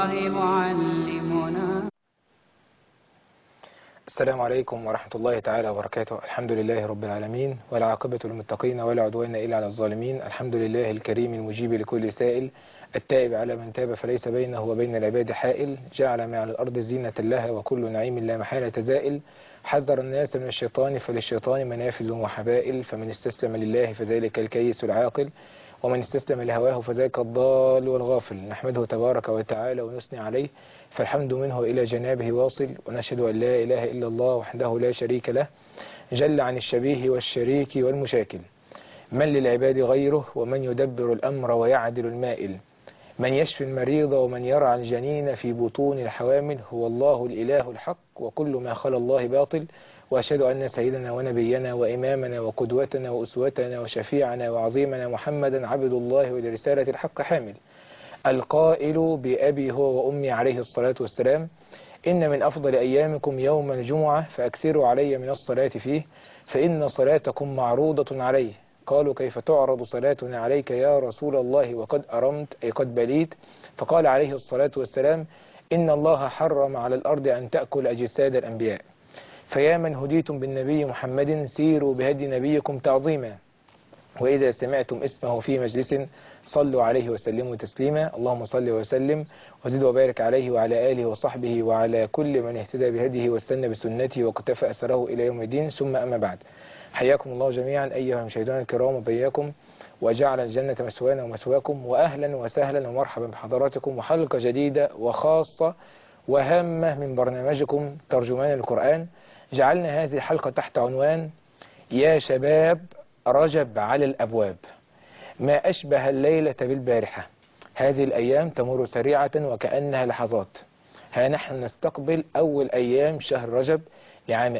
الله معلمنا السلام عليكم ورحمة الله تعالى وبركاته الحمد لله رب العالمين والعاقبة للمتقين ولا عدوان إلا على الظالمين الحمد لله الكريم المجيب لكل سائل التائب على من تاب فليس بينه وبين العباد حائل جعل ما على الأرض زينة لها وكل نعيم لا محالة زائل حذر الناس من الشيطان فللشيطان منافذ وحبائل فمن استسلم لله فذلك الكيس العاقل ومن استسلم لهواه فذاك الضال والغافل نحمده تبارك وتعالى ونثني عليه فالحمد منه إلى جنابه واصل ونشهد أن لا إله إلا الله وحده لا شريك له جل عن الشبيه والشريك والمشاكل من للعباد غيره ومن يدبر الأمر ويعدل المائل من يشفي المريض ومن يرعى الجنين في بطون الحوامل هو الله الإله الحق وكل ما خلى الله باطل وأشهد أن سيدنا ونبينا وإمامنا وقدوتنا وأسوتنا وشفيعنا وعظيمنا محمدا عبد الله ولرسالة الحق حامل القائل بأبي هو وأمي عليه الصلاة والسلام إن من أفضل أيامكم يوم الجمعة فأكثروا علي من الصلاة فيه فإن صلاتكم معروضة عليه قالوا كيف تعرض صلاتنا عليك يا رسول الله وقد أرمت أي قد بليت فقال عليه الصلاة والسلام إن الله حرم على الأرض أن تأكل أجساد الأنبياء فيا من هديتم بالنبي محمد سيروا بهدي نبيكم تعظيما وإذا سمعتم اسمه في مجلس صلوا عليه وسلموا تسليما اللهم صل وسلم وزد وبارك عليه وعلى آله وصحبه وعلى كل من اهتدى بهديه واستنى بسنته واقتفى أثره إلى يوم الدين ثم أما بعد حياكم الله جميعا أيها المشاهدون الكرام وبياكم وجعل الجنة مسوانا ومسواكم وأهلا وسهلا ومرحبا بحضراتكم وحلقة جديدة وخاصة وهامة من برنامجكم ترجمان القرآن جعلنا هذه الحلقة تحت عنوان يا شباب رجب على الأبواب ما أشبه الليلة بالبارحة هذه الأيام تمر سريعة وكأنها لحظات ها نحن نستقبل أول أيام شهر رجب لعام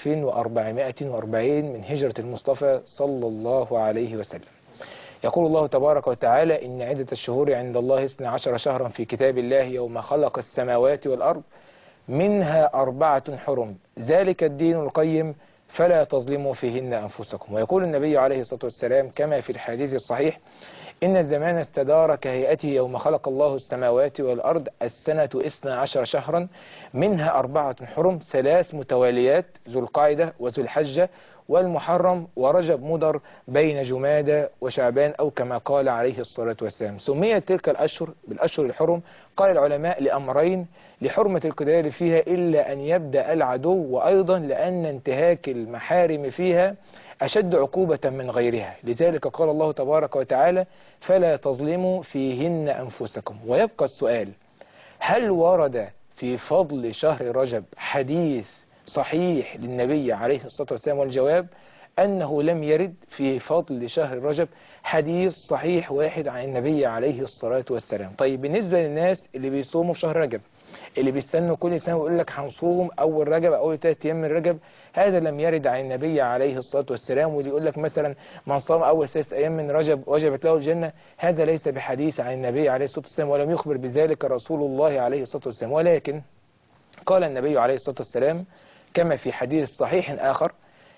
1440 من هجرة المصطفى صلى الله عليه وسلم يقول الله تبارك وتعالى إن عدة الشهور عند الله 12 شهرا في كتاب الله يوم خلق السماوات والأرض منها أربعة حرم ذلك الدين القيم فلا تظلموا فيهن أنفسكم ويقول النبي عليه الصلاة والسلام كما في الحديث الصحيح إن الزمان استدار كهيئته يوم خلق الله السماوات والأرض السنة إثنى عشر شهرا منها أربعة حرم ثلاث متواليات ذو القاعدة وذو الحجة والمحرم ورجب مضر بين جمادى وشعبان أو كما قال عليه الصلاة والسلام سميت تلك الأشهر بالأشهر الحرم قال العلماء لأمرين لحرمة القتال فيها إلا أن يبدأ العدو وأيضا لأن انتهاك المحارم فيها أشد عقوبة من غيرها لذلك قال الله تبارك وتعالى فلا تظلموا فيهن أنفسكم ويبقى السؤال هل ورد في فضل شهر رجب حديث صحيح للنبي عليه الصلاة والسلام والجواب أنه لم يرد في فضل شهر رجب حديث صحيح واحد عن النبي عليه الصلاة والسلام طيب بالنسبة للناس اللي بيصوموا في شهر رجب اللي بيستنوا كل سنة ويقول لك هنصوم أول رجب أول ثلاث أيام من رجب هذا لم يرد عن النبي عليه الصلاة والسلام واللي يقول لك مثلا من صام أول ثلاث أيام من رجب وجبت له الجنة هذا ليس بحديث عن النبي عليه الصلاة والسلام ولم يخبر بذلك رسول الله عليه الصلاة والسلام ولكن قال النبي عليه الصلاة والسلام كما في حديث صحيح آخر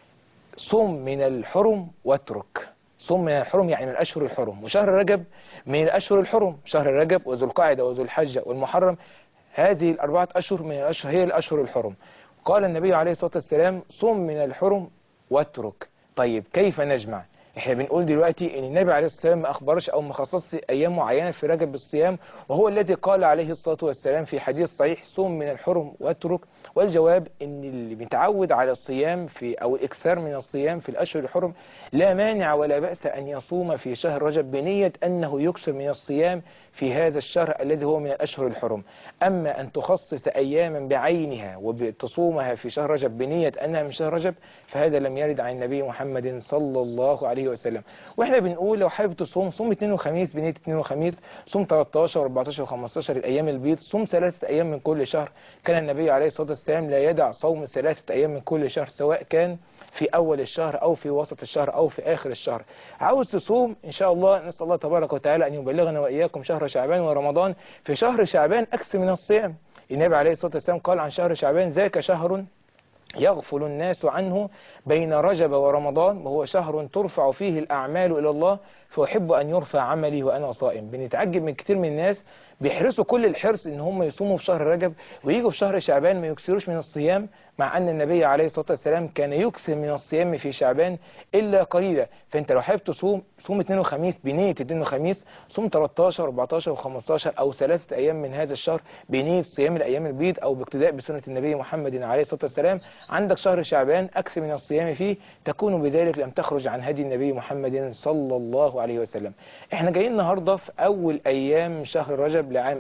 صم من الحرم واترك صم من الحرم يعني من الأشهر الحرم وشهر رجب من الأشهر الحرم شهر رجب وذو القاعدة وذو الحجة والمحرم هذه الأربعة أشهر من الأشهر هي الأشهر الحرم قال النبي عليه الصلاة والسلام صم من الحرم واترك طيب كيف نجمع احنا بنقول دلوقتي ان النبي عليه الصلاة والسلام ما اخبرش او ما خصصش ايام معينة في رجب بالصيام وهو الذي قال عليه الصلاة والسلام في حديث صحيح صم من الحرم واترك والجواب ان اللي بيتعود على الصيام في او الاكثار من الصيام في الاشهر الحرم لا مانع ولا بأس ان يصوم في شهر رجب بنية انه يكثر من الصيام في هذا الشهر الذي هو من الاشهر الحرم اما ان تخصص اياما بعينها وتصومها في شهر رجب بنية انها من شهر رجب فهذا لم يرد عن النبي محمد صلى الله عليه وسلم واحنا بنقول لو حابب تصوم صوم اثنين وخميس بنية اثنين وخميس صوم 13 و14 و15 الايام البيض صوم ثلاثة ايام من كل شهر كان النبي عليه الصلاة والسلام لا يدع صوم ثلاثة ايام من كل شهر سواء كان في أول الشهر أو في وسط الشهر أو في آخر الشهر عاوز تصوم إن شاء الله نسأل الله تبارك وتعالى أن يبلغنا وإياكم شهر شعبان ورمضان في شهر شعبان أكثر من الصيام النبي عليه الصلاة والسلام قال عن شهر شعبان ذاك شهر يغفل الناس عنه بين رجب ورمضان وهو شهر ترفع فيه الأعمال إلى الله فأحب أن يرفع عملي وأنا صائم بنتعجب من كتير من الناس بيحرصوا كل الحرص ان هم يصوموا في شهر رجب ويجوا في شهر شعبان ما يكسروش من الصيام مع ان النبي عليه الصلاه والسلام كان يكثر من الصيام في شعبان الا قليلا فانت لو حابب تصوم صوم اثنين وخميس بنيه اثنين وخميس صوم 13 14 و15 او ثلاثه ايام من هذا الشهر بنيه صيام الايام البيض او باقتداء بسنه النبي محمد عليه الصلاه والسلام عندك شهر شعبان اكثر من الصيام فيه تكون بذلك لم تخرج عن هدي النبي محمد صلى الله عليه وسلم احنا جايين النهارده في اول ايام شهر رجب لعام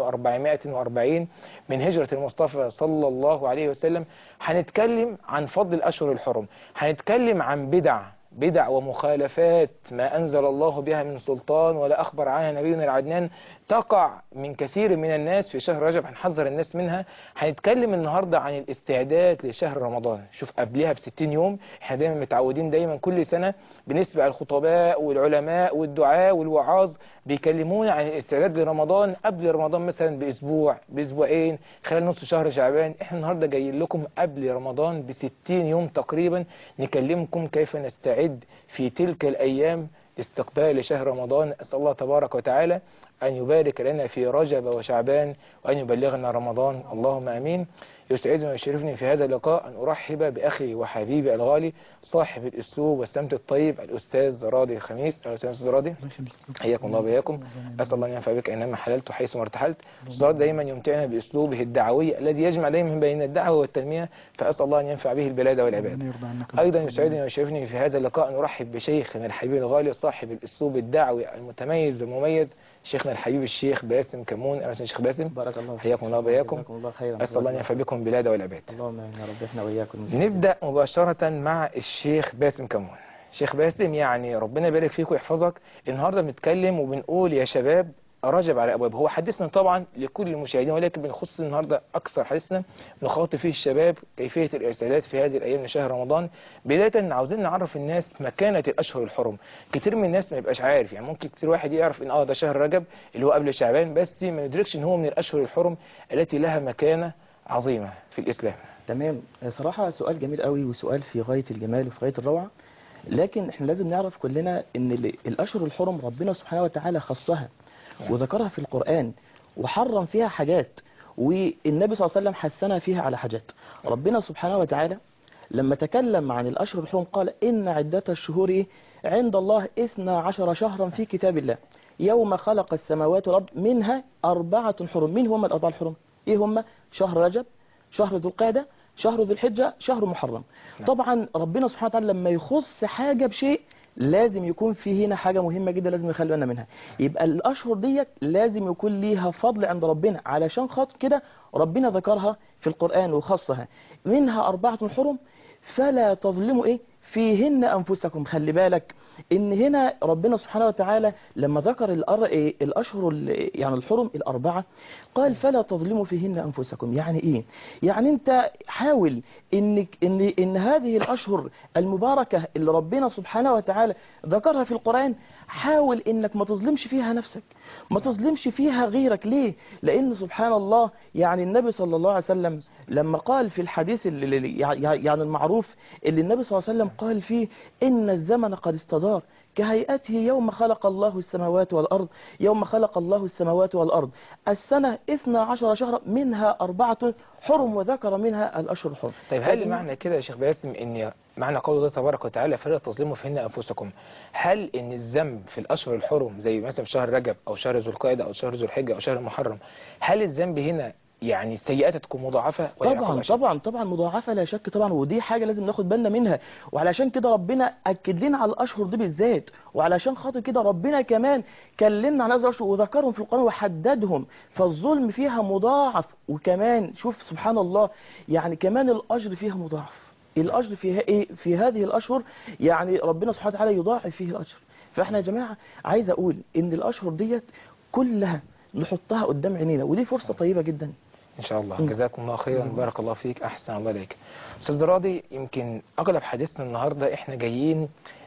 1440 من هجرة المصطفى صلى الله عليه وسلم هنتكلم عن فضل الأشهر الحرم هنتكلم عن بدع بدع ومخالفات ما أنزل الله بها من سلطان ولا أخبر عنها نبينا العدنان تقع من كثير من الناس في شهر رجب هنحذر الناس منها هنتكلم النهاردة عن الاستعداد لشهر رمضان شوف قبلها بستين يوم احنا دايما متعودين دايما كل سنة بنسمع الخطباء والعلماء والدعاء والوعاظ بيكلمونا عن الاستعداد لرمضان قبل رمضان مثلا باسبوع باسبوعين خلال نصف شهر شعبان احنا النهارده جايين لكم قبل رمضان ب 60 يوم تقريبا نكلمكم كيف نستعد في تلك الايام لاستقبال شهر رمضان اسال الله تبارك وتعالى ان يبارك لنا في رجب وشعبان وان يبلغنا رمضان اللهم امين يسعدني ويشرفني في هذا اللقاء أن أرحب بأخي وحبيبي الغالي صاحب الأسلوب والسمت الطيب الأستاذ راضي الخميس أهلا وسهلا أستاذ راضي حياكم الله وبياكم أسأل الله أن ينفع بك أينما حللت وحيث ما ارتحلت أستاذ راضي دايما يمتعنا بأسلوبه الدعوي الذي يجمع دايما بين الدعوة والتنمية فأسأل الله أن ينفع به البلاد والعباد أيضا يسعدني ويشرفني في هذا اللقاء أن أرحب بشيخنا الحبيب الغالي صاحب الأسلوب الدعوي المتميز والمميز شيخنا الحبيب الشيخ باسم كمون أهلا وسهلا شيخ باسم بارك الله فيك. حياكم الله وبياكم جزاكم الله خيرا أسأل الله أن ينفع بكم البلاد والعباد اللهم امين يا رب احنا واياكم نبدأ مباشرة مع الشيخ باسم كمون شيخ باسم يعني ربنا يبارك فيك ويحفظك النهاردة بنتكلم وبنقول يا شباب رجب على أبواب هو حديثنا طبعا لكل المشاهدين ولكن بنخص النهاردة أكثر حديثنا نخاطب فيه الشباب كيفية الاستعداد في هذه الأيام لشهر رمضان بداية عاوزين نعرف الناس مكانة الأشهر الحرم كتير من الناس ما يبقاش عارف يعني ممكن كتير واحد يعرف إن آه ده شهر رجب اللي هو قبل شعبان بس ما يدركش إن هو من الأشهر الحرم التي لها مكانة عظيمة في الإسلام تمام صراحة سؤال جميل قوي وسؤال في غاية الجمال وفي غاية الروعة لكن احنا لازم نعرف كلنا ان ال- الاشهر الحرم ربنا سبحانه وتعالى خصها وذكرها في القرآن وحرم فيها حاجات والنبي صلى الله عليه وسلم حثنا فيها على حاجات ربنا سبحانه وتعالى لما تكلم عن الأشهر الحرم قال إن عدة الشهور إيه؟ عند الله إثنى عشر شهرا في كتاب الله يوم خلق السماوات والأرض منها أربعة حرم مين هم الأربعة الحرم إيه هم شهر رجب شهر ذو القعدة شهر ذو الحجة شهر محرم طبعا ربنا سبحانه وتعالى لما يخص حاجة بشيء لازم يكون في هنا حاجة مهمة جدا لازم نخلي بالنا منها يبقى الأشهر ديت لازم يكون ليها فضل عند ربنا علشان خاطر كده ربنا ذكرها في القرآن وخصها منها أربعة حرم فلا تظلموا إيه فيهن أنفسكم خلي بالك إن هنا ربنا سبحانه وتعالى لما ذكر الأر... إيه الأشهر ال- يعني الحرم الأربعة قال فلا تظلموا فيهن أنفسكم يعني إيه يعني أنت حاول إنك إن إن هذه الأشهر المباركة اللي ربنا سبحانه وتعالى ذكرها في القرآن حاول إنك ما تظلمش فيها نفسك ما تظلمش فيها غيرك ليه لأن سبحان الله يعني النبي صلى الله عليه وسلم لما قال في الحديث اللي اللي- يعني المعروف اللي النبي صلى الله عليه وسلم قال فيه إن الزمن قد استدار كهيئته يوم خلق الله السماوات والأرض يوم خلق الله السماوات والأرض السنة 12 شهرا منها أربعة حرم وذكر منها الأشهر الحرم طيب هل معنى كده يا شيخ باسم ان معنى قول الله تبارك وتعالى فلا تظلموا فيهن انفسكم هل ان الذنب في الاشهر الحرم زي مثلا في شهر رجب او شهر ذو القعده او شهر ذو الحجه او شهر المحرم هل الذنب هنا يعني السيئات تكون مضاعفه ولا العقاب طبعا أشد؟ طبعا طبعا مضاعفة لا شك طبعا ودي حاجة لازم ناخد بالنا منها وعلشان كده ربنا أكد لنا على الأشهر دي بالذات وعلشان خاطر كده ربنا كمان كلمنا عن هذه الأشهر وذكرهم في القرآن وحددهم فالظلم فيها مضاعف وكمان شوف سبحان الله يعني كمان الأجر فيها مضاعف الأجر فيها إيه في هذه الأشهر يعني ربنا سبحانه وتعالى يضاعف فيه الأجر فإحنا يا جماعة عايز أقول إن الأشهر ديت كلها نحطها قدام عينينا ودي فرصة طيبة جدا ان شاء الله م. جزاكم الله خيرا جزاكم بارك الله فيك احسن الله اليك استاذ راضي يمكن اغلب حديثنا النهارده احنا جايين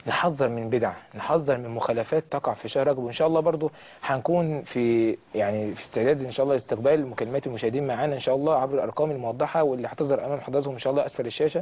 نحذر من بدع نحذر من مخالفات تقع في شهر رجب وان شاء الله برضو هنكون في يعني في استعداد ان شاء الله لاستقبال مكالمات المشاهدين معانا ان شاء الله عبر الارقام الموضحه واللي هتظهر امام حضراتكم ان شاء الله اسفل الشاشه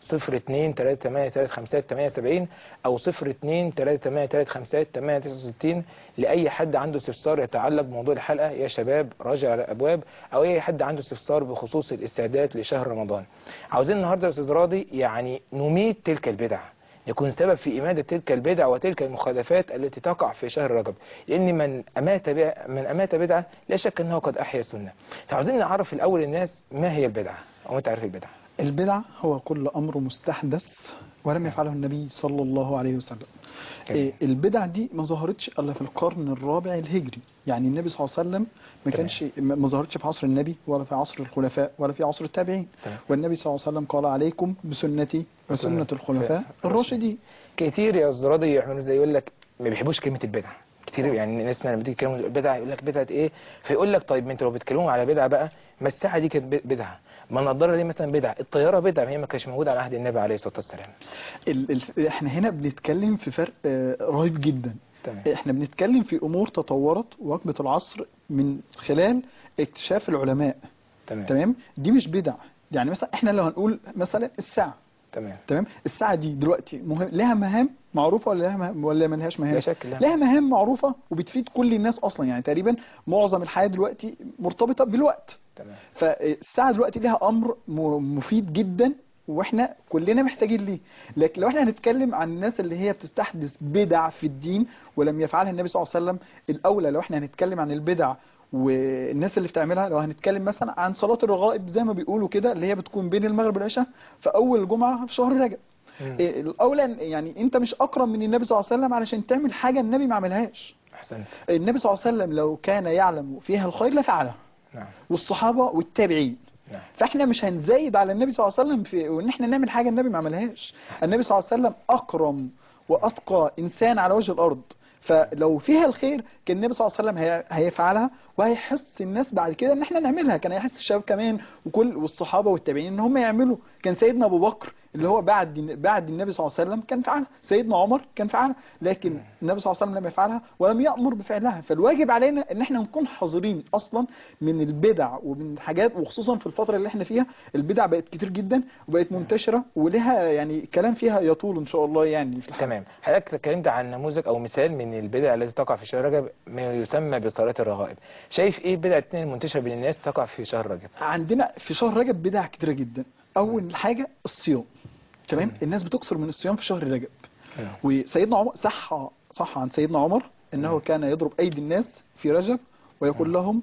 02 38 35 78 او 02 38 35 869 لاي حد عنده استفسار يتعلق بموضوع الحلقه يا شباب راجع على الابواب او اي حد عنده استفسار بخصوص الاستعداد لشهر رمضان عاوزين النهارده يا استاذ راضي يعني نميت تلك البدع يكون سبب في إمادة تلك البدع وتلك المخالفات التي تقع في شهر رجب لأن من أمات بع- من أمات بدعة لا شك أنه قد أحيا سنة فعاوزين نعرف الأول الناس ما هي البدعة أو أنت عارف البدعة البدع هو كل أمر مستحدث ولم يفعله النبي صلى الله عليه وسلم إيه، البدع دي ما ظهرتش الا في القرن الرابع الهجري يعني النبي صلى الله عليه وسلم ما تمام. كانش ما ما ظهرتش في عصر النبي ولا في عصر الخلفاء ولا في عصر التابعين تمام. والنبي صلى الله عليه وسلم قال عليكم بسنتي وسنة وسنة الخلفاء الراشدين. الراشدين كتير يا أستاذ راضي يعملوا زي يقول لك ما بيحبوش كلمة البدعة كتير يعني الناس لما بتيجي يتكلموا البدعة يقول لك بدعة إيه فيقول لك طيب ما أنتوا لو بتتكلموا على بدعة بقى ما الساعة دي كانت ب- بدعة ما النضارة دي مثلا بدعة الطيارة بدعة ما هي ما كانتش موجودة على عهد النبي عليه الصلاة والسلام ال ال احنا هنا بنتكلم في فرق آه، رهيب جدا تمام احنا بنتكلم في امور تطورت وجبة العصر من خلال اكتشاف العلماء تمام تمام دي مش بدع يعني مثلا احنا لو هنقول مثلا الساعة تمام تمام الساعة دي دلوقتي مهم لها مهام معروفة ولا لها مهام ولا ملهاش مهام لا شك لها لها مهام معروفة وبتفيد كل الناس اصلا يعني تقريبا معظم الحياة دلوقتي مرتبطة بالوقت تمام فالساعة دلوقتي لها امر م- مفيد جدا واحنا كلنا محتاجين ليه لكن لو احنا هنتكلم عن الناس اللي هي بتستحدث بدع في الدين ولم يفعلها النبي صلى الله عليه وسلم الاولى لو احنا هنتكلم عن البدع والناس اللي بتعملها لو هنتكلم مثلا عن صلاة الرغائب زي ما بيقولوا كده اللي هي بتكون بين المغرب والعشاء في اول جمعة في شهر رجب مم. إيه، الاولى يعني انت مش اكرم من النبي صلى الله عليه وسلم علشان تعمل حاجة النبي ما عملهاش أحسنت النبي صلى الله عليه وسلم لو كان يعلم فيها الخير لفعله نعم والصحابة والتابعين نعم فاحنا مش هنزايد على النبي صلى الله عليه وسلم في وان احنا نعمل حاجه النبي ما عملهاش النبي صلى الله عليه وسلم اكرم واتقى انسان على وجه الارض فلو فيها الخير كان النبي صلى الله عليه وسلم هي- هيفعلها وهيحس الناس بعد كده ان احنا نعملها كان هيحس الشباب كمان وكل والصحابه والتابعين ان هم يعملوا كان سيدنا ابو بكر اللي هو بعد بعد النبي صلى الله عليه وسلم كان فعلها سيدنا عمر كان فعلها لكن النبي صلى الله عليه وسلم لم يفعلها ولم يأمر بفعلها فالواجب علينا ان احنا نكون حذرين اصلا من البدع ومن الحاجات وخصوصا في الفترة اللي احنا فيها البدع بقت كتير جدا وبقت منتشرة ولها يعني كلام فيها يطول ان شاء الله يعني في الحلقة تمام حضرتك اتكلمت عن نموذج او مثال من البدع التي تقع في شهر رجب ما يسمى بصلاة الرغائب شايف ايه البدع التانية المنتشرة بين الناس تقع في شهر رجب عندنا في شهر رجب بدع كتيرة جدا اول حاجة الصيام تمام الناس بتكثر من الصيام في شهر رجب مم. وسيدنا عمر صح صح عن سيدنا عمر انه كان يضرب ايدي الناس في رجب ويقول لهم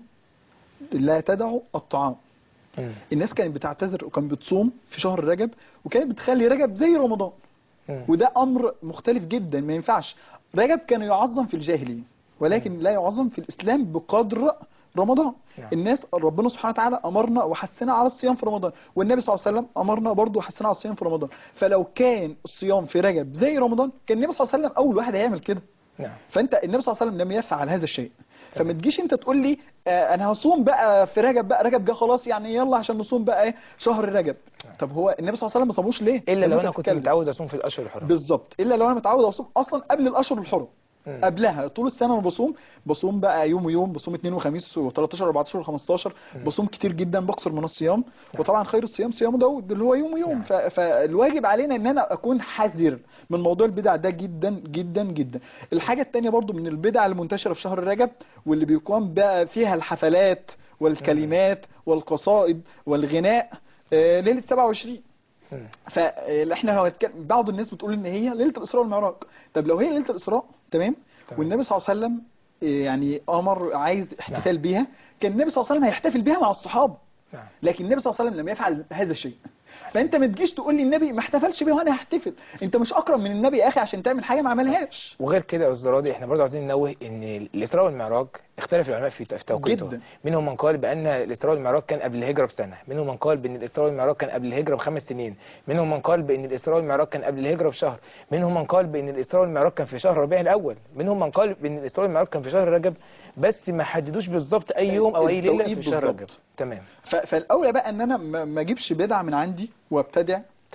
لا تدعوا الطعام مم. الناس كانت بتعتذر وكان بتصوم في شهر رجب وكانت بتخلي رجب زي رمضان مم. وده امر مختلف جدا ما ينفعش رجب كان يعظم في الجاهليه ولكن لا يعظم في الاسلام بقدر رمضان نعم. الناس ربنا سبحانه وتعالى امرنا وحثنا على الصيام في رمضان والنبي صلى الله عليه وسلم امرنا برضه وحثنا على الصيام في رمضان فلو كان الصيام في رجب زي رمضان كان النبي صلى الله عليه وسلم اول واحد هيعمل كده نعم فانت النبي صلى الله عليه وسلم لم يفعل هذا الشيء فما تجيش انت تقول لي آه انا هصوم بقى في رجب بقى رجب جه خلاص يعني يلا عشان نصوم بقى ايه شهر رجب طب هو النبي صلى الله عليه وسلم ما صاموش ليه الا لما لو انت انا كنت بتتكلم. متعود اصوم في الاشهر الحرم بالظبط الا لو انا متعود اصوم اصلا قبل الاشهر الحرم مم. قبلها طول السنه انا بصوم بصوم بقى يوم ويوم بصوم اثنين وخميس و13 و14 و15 بصوم كتير جدا بكثر من الصيام وطبعا خير الصيام صيام داود اللي هو يوم ويوم نعم. ف- فالواجب علينا ان انا اكون حذر من موضوع البدع ده جدا جدا جدا الحاجه الثانيه برضو من البدع المنتشره في شهر رجب واللي بيقام بقى فيها الحفلات والكلمات والقصائد والغناء آه، ليله 27 مم. فاحنا لو هنتكلم بعض الناس بتقول ان هي ليله الاسراء والمعراج طب لو هي ليله الاسراء تمام تمام. والنبي صلى الله عليه وسلم إيه، يعني امر عايز احتفال بيها كان النبي صلى الله عليه وسلم هيحتفل بيها مع الصحابه نعم لكن النبي صلى الله عليه وسلم لم يفعل هذا الشيء فانت ما تجيش تقول لي النبي ما احتفلش بيها وانا هحتفل انت مش اكرم من النبي يا اخي عشان تعمل حاجه ما عملهاش وغير كده يا استاذ راضي احنا برضه عايزين ننوه ان الاسراء والمعراج اختلف العلماء في في توقيته جدا. منهم من قال بان الاسراء والمعراج كان قبل الهجره بسنه منهم من قال بان الاسراء والمعراج كان قبل الهجره بخمس سنين منهم من قال بان الاسراء والمعراج كان قبل الهجره بشهر منهم من قال بان الاسراء والمعراج كان في شهر ربيع الاول منهم من قال بان الاسراء والمعراج كان في شهر رجب بس ما حددوش بالظبط اي يوم او اي ليله التوقيت في شهر بالظبط. رجب تمام ف- فالاولى بقى ان انا ما ما اجيبش بدعه من عندي وابتدع تمام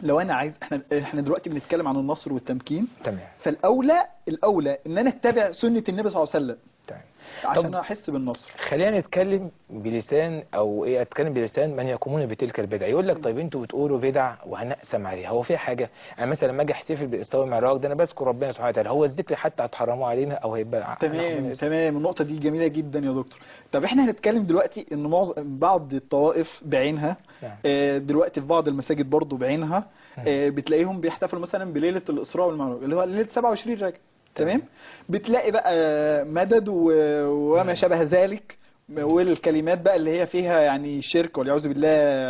لو انا عايز احنا احنا دلوقتي بنتكلم عن النصر والتمكين تمام فالاولى الاولى ان انا اتبع سنه النبي صلى الله عليه وسلم تمام عشان احس بالنصر خلينا نتكلم بلسان او ايه اتكلم بلسان من يقومون بتلك البدع يقول لك طيب انتوا بتقولوا بدع وهنقسم عليها هو في حاجه انا مثلا لما اجي احتفل بالاسراء والمعراج ده انا بذكر ربنا سبحانه وتعالى هو الذكر حتى هتحرموه علينا او هيبقى هناخد تمام منه تمام النقطة دي جميلة جدا يا دكتور طب احنا هنتكلم دلوقتي ان معظم بعض الطوائف بعينها نعم. آه، دلوقتي في بعض المساجد برضو بعينها آه، بتلاقيهم بيحتفلوا مثلا بليلة الإسراء والمعراج اللي هو ليلة 27 رجب تمام بتلاقي بقى مدد و- وما شابه ذلك والكلمات بقى اللي هي فيها يعني شرك والعياذ بالله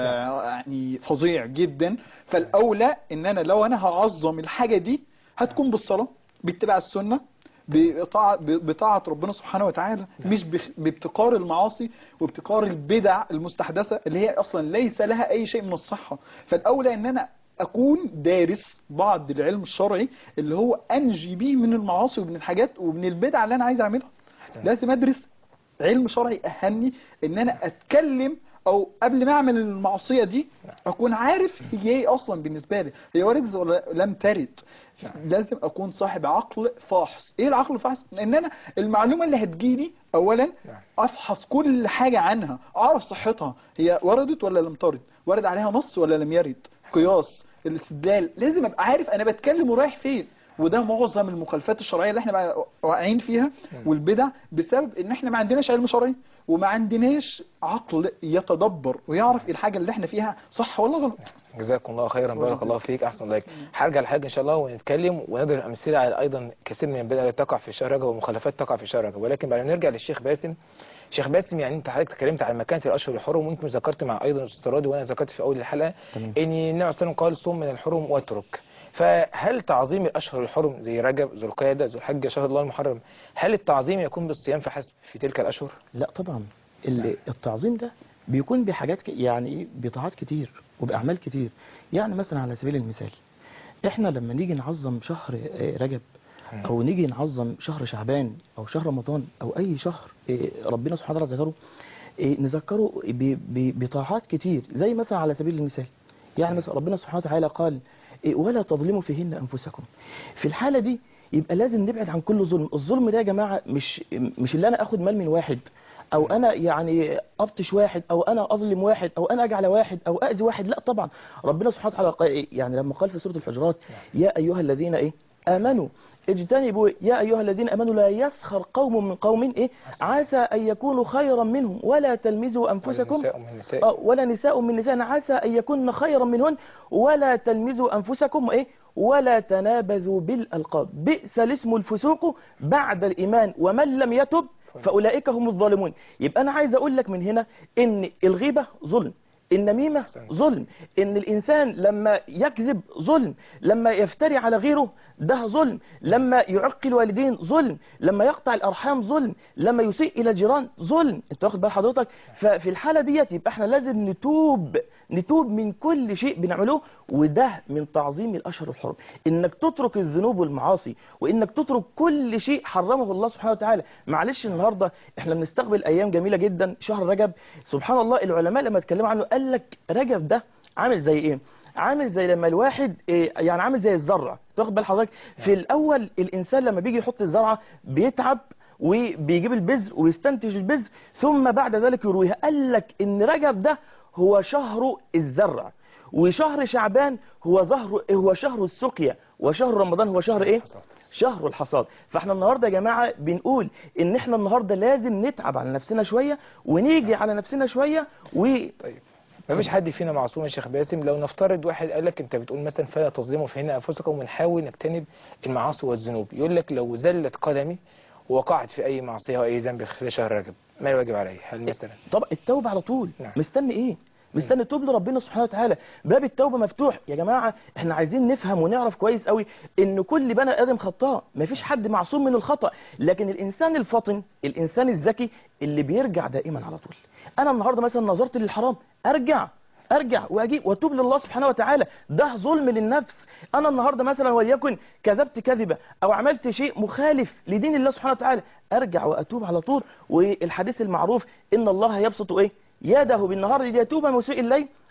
يعني فظيع جدا فالاولى ان انا لو انا هعظم الحاجه دي هتكون بالصلاه باتباع السنه بطاعة, بطاعة ربنا سبحانه وتعالى مش بخ- بابتكار المعاصي وابتكار البدع المستحدثة اللي هي أصلا ليس لها أي شيء من الصحة فالأولى أن أنا أكون دارس بعض العلم الشرعي اللي هو أنجي بيه من المعاصي ومن الحاجات ومن البدع اللي أنا عايز أعملها لازم أدرس علم شرعي أهلني ان انا اتكلم او قبل ما اعمل المعصية دي اكون عارف هي ايه اصلا بالنسبة لي هي وردت ولا لم ترد لازم اكون صاحب عقل فاحص ايه العقل الفاحص ان انا المعلومة اللي هتجيلي اولا افحص كل حاجة عنها اعرف صحتها هي وردت ولا لم ترد ورد عليها نص ولا لم يرد قياس الاستدلال لازم ابقى عارف انا بتكلم ورايح فين وده معظم المخالفات الشرعيه اللي احنا بقى واقعين فيها والبدع بسبب ان احنا ما عندناش علم شرعي وما عندناش عقل يتدبر ويعرف الحاجه اللي احنا فيها صح ولا غلط جزاكم الله خيرا بارك الله فيك احسن الله هرجع لحاجه ان شاء الله ونتكلم ونضرب امثله على ايضا كثير من البدع التي تقع في شهر رجب ومخالفات تقع في شهر رجب ولكن بعد ما نرجع للشيخ باسم شيخ باسم يعني انت حضرتك اتكلمت عن مكانه الاشهر الحرم وانت ذكرت مع ايضا الاستاذ راضي وانا ذكرت في اول الحلقه تمام. ان النبي صلى الله عليه وسلم قال صوم من الحرم واترك فهل تعظيم الاشهر الحرم زي رجب ذو القعده ذو الحجه شهر الله المحرم هل التعظيم يكون بالصيام فحسب في تلك الاشهر؟ لا طبعا ال- التعظيم ده بيكون بحاجات ك... يعني ايه بطاعات كتير وبأعمال كتير يعني مثلا على سبيل المثال احنا لما نيجي نعظم شهر آه، رجب او نيجي نعظم شهر شعبان او شهر رمضان او اي شهر آه، ربنا سبحانه وتعالى ذكره آه، نذكره ب- ب- بطاعات كتير زي مثلا على سبيل المثال يعني مثلا ربنا سبحانه وتعالى قال آه، ولا تظلموا فيهن انفسكم في الحالة دي يبقى لازم نبعد عن كل ظلم الظلم ده يا جماعة مش مش اللي انا اخد مال من واحد او انا يعني ابطش واحد او انا اظلم واحد او انا اجعل واحد او اذي واحد لا طبعا ربنا سبحانه وتعالى قال إيه؟ يعني لما قال في سورة الحجرات يا ايها الذين ايه امنوا اجتنبوا يا ايها الذين امنوا لا يسخر قوم من قوم ايه عسى ان يكونوا خيرا منهم ولا تلمزوا انفسكم والنساء من النساء آه، ولا نساء من نساء عسى أن يكن خيرا منهن ولا تلمزوا أنفسكم إيه ولا تنابذوا بالألقاب بئس الاسم الفسوق بعد الإيمان ومن لم يتب فأولئك هم الظالمون يبقى أنا عايز أقول لك من هنا إن الغيبة ظلم النميمة أحسنت. ظلم إن الإنسان لما يكذب ظلم لما يفتري على غيره ده ظلم لما يعق الوالدين ظلم لما يقطع الأرحام ظلم لما يسيء إلى الجيران ظلم أنت واخد بال حضرتك ففي الحالة ديت يبقى احنا لازم نتوب نتوب من كل شيء بنعمله وده من تعظيم الأشهر الحرم إنك تترك الذنوب والمعاصي وإنك تترك كل شيء حرمه الله سبحانه وتعالى معلش النهاردة احنا بنستقبل أيام جميلة جدا شهر رجب سبحان الله العلماء لما اتكلموا عنه قال لك رجب ده عامل زي ايه عامل زي لما الواحد إيه، يعني عامل زي الزرع تاخد بال حضرتك في الاول الانسان لما بيجي يحط الزرعه بيتعب وبيجيب البذر ويستنتج البذر ثم بعد ذلك يرويها قال لك ان رجب ده هو شهر الزرع وشهر شعبان هو ظهر هو شهر السقيا وشهر رمضان هو شهر ايه الحصاد. شهر الحصاد فاحنا النهارده يا جماعه بنقول ان احنا النهارده لازم نتعب على نفسنا شويه ونيجي على نفسنا شويه و طيب ما فيش حد فينا معصوم يا شيخ باسم لو نفترض واحد قال لك انت بتقول مثلا فلا تظلموا فيهن انفسكم ونحاول نجتنب المعاصي والذنوب يقول لك لو زلت قدمي ووقعت في اي معصيه او اي ذنب خلال شهر رجب ما الواجب علي هل مثلا طب التوبة على طول نعم. مستني ايه مستني توب لربنا سبحانه وتعالى باب التوبة مفتوح يا جماعة احنا عايزين نفهم ونعرف كويس قوي ان كل بني ادم خطاء مفيش حد معصوم من الخطأ لكن الانسان الفطن الانسان الذكي اللي بيرجع دائما على طول انا النهاردة مثلا نظرت للحرام ارجع ارجع واجيب واتوب لله سبحانه وتعالى ده ظلم للنفس انا النهارده مثلا وليكن كذبت كذبه او عملت شيء مخالف لدين الله سبحانه وتعالى ارجع واتوب على طول والحديث المعروف ان الله يبسط ايه يده بالنهار ليتوب مسيء الليل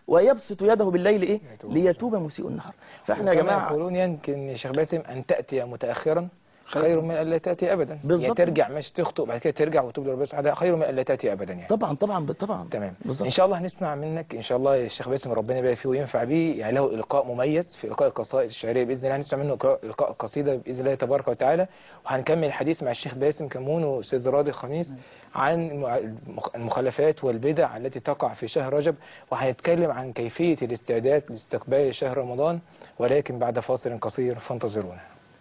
ويبسط يده بالليل ايه ليتوب. ليتوب مسيء النهار فاحنا يا وكما جماعه يقولون يمكن يا شيخ باسم ان تاتي متاخرا خير من الا تاتي ابدا يعني بالظبط. ترجع مش تخطئ بعد كده ترجع وتوب لربنا سبحانه وتعالى خير من الا تاتي ابدا يعني طبعا طبعا طبعا تمام بالظبط ان شاء الله هنسمع منك ان شاء الله الشيخ باسم ربنا يبارك فيه وينفع بيه يعني له القاء مميز في القاء القصائد الشعريه باذن الله هنسمع منه إلقاء- القاء قصيده باذن الله تبارك وتعالى وهنكمل الحديث مع الشيخ باسم كمون واستاذ راضي خميس عن المخ- المخالفات والبدع التي تقع في شهر رجب وهنتكلم عن كيفيه الاستعداد لاستقبال شهر رمضان ولكن بعد فاصل قصير فانتظرونا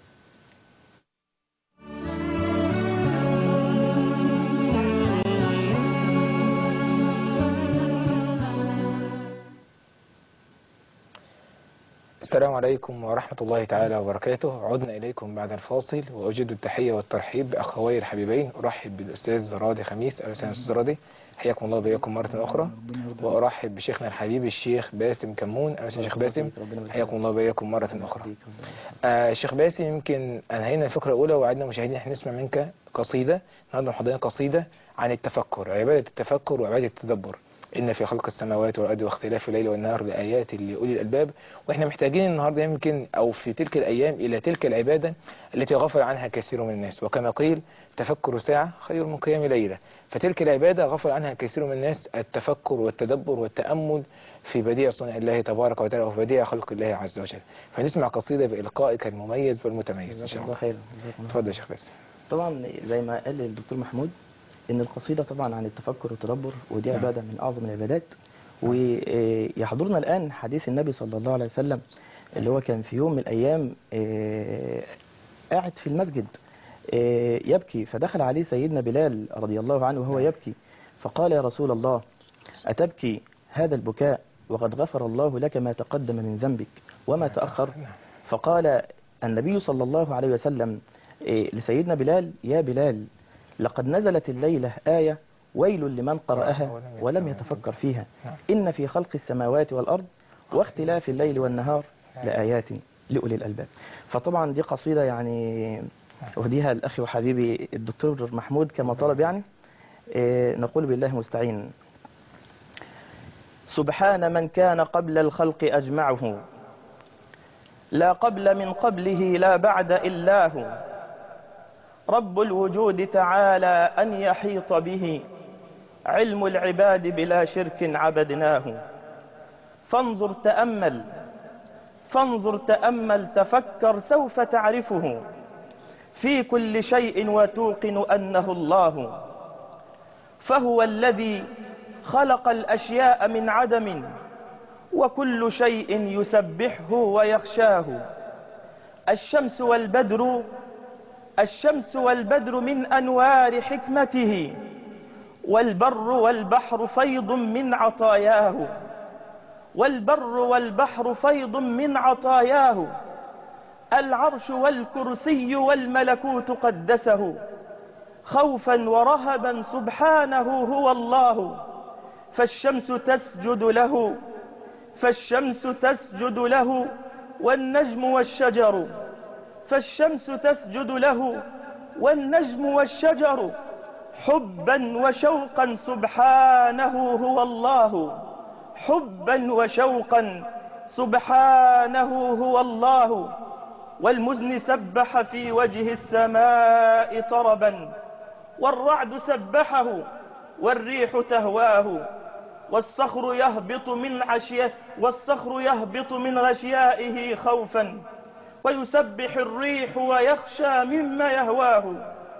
السلام عليكم ورحمة الله تعالى وبركاته عدنا إليكم بعد الفاصل وأجد التحية والترحيب بأخوي الحبيبين أرحب بالأستاذ راضي خميس أهلا وسهلا أستاذ راضي حياكم الله بياكم مرة أخرى ربنا يرضى وأرحب بشيخنا الحبيب الشيخ باسم كمون أهلا وسهلا شيخ باسم حياكم الله بياكم مرة أخرى آه شيخ باسم يمكن أنهينا الفقرة الأولى ووعدنا مشاهدين احنا نسمع منك قصيدة النهارده محضرين قصيدة عن التفكر عبادة التفكر وعبادة التدبر إن في خلق السماوات والأرض واختلاف الليل والنهار لآيات لأولي الألباب وإحنا محتاجين النهارده يمكن أو في تلك الأيام إلى تلك العبادة التي غفل عنها كثير من الناس وكما قيل تفكر ساعة خير من قيام ليلة فتلك العبادة غفل عنها كثير من الناس التفكر والتدبر والتأمل في بديع صنع الله تبارك وتعالى وفي بديع خلق الله عز وجل فنسمع قصيدة بإلقائك المميز والمتميز إن شاء جزاك الله الله خير جزاك الله اتفضل يا شيخ باسم طبعا زي ما قال الدكتور محمود ان القصيده طبعا عن التفكر والتدبر ودي نعم. عباده من اعظم العبادات ويحضرنا الان حديث النبي صلى الله عليه وسلم اللي هو كان في يوم من الايام آه، قاعد في المسجد آه، يبكي فدخل عليه سيدنا بلال رضي الله عنه وهو نعم. يبكي فقال يا رسول الله أتبكي هذا البكاء وقد غفر الله لك ما تقدم من ذنبك وما تأخر نعم. فقال النبي صلى الله عليه وسلم إيه، لسيدنا بلال يا بلال لقد نزلت الليلة آية ويل لمن قرأها ولم يتفكر فيها نعم. إن في خلق السماوات والأرض واختلاف الليل والنهار لآيات لأولي الألباب فطبعا دي قصيدة يعني أهديها الأخ وحبيبي الدكتور محمود كما طلب يعني إيه، نقول بالله مستعين سبحان من كان قبل الخلق أجمعه لا قبل من قبله لا بعد إلا هو رب الوجود تعالى أن يحيط به علم العباد بلا شرك عبدناه فانظر تأمل فانظر تأمل تفكر سوف تعرفه في كل شيء وتوقن أنه الله فهو الذي خلق الأشياء من عدم وكل شيء يسبحه ويخشاه الشمس والبدر الشمس والبدر من أنوار حكمته والبر والبحر فيض من عطاياه والبر والبحر فيض من عطاياه العرش والكرسي والملكوت قدسه خوفا ورهبا سبحانه هو الله فالشمس تسجد له فالشمس تسجد له والنجم والشجر فالشمس تسجد له والنجم والشجر حبا وشوقا سبحانه هو الله حبا وشوقا سبحانه هو الله والمزن سبح في وجه السماء طربا والرعد سبحه والريح تهواه والصخر يهبط من عشيه والصخر يهبط من غشيائه خوفا ويسبح الريح ويخشى مما يهواه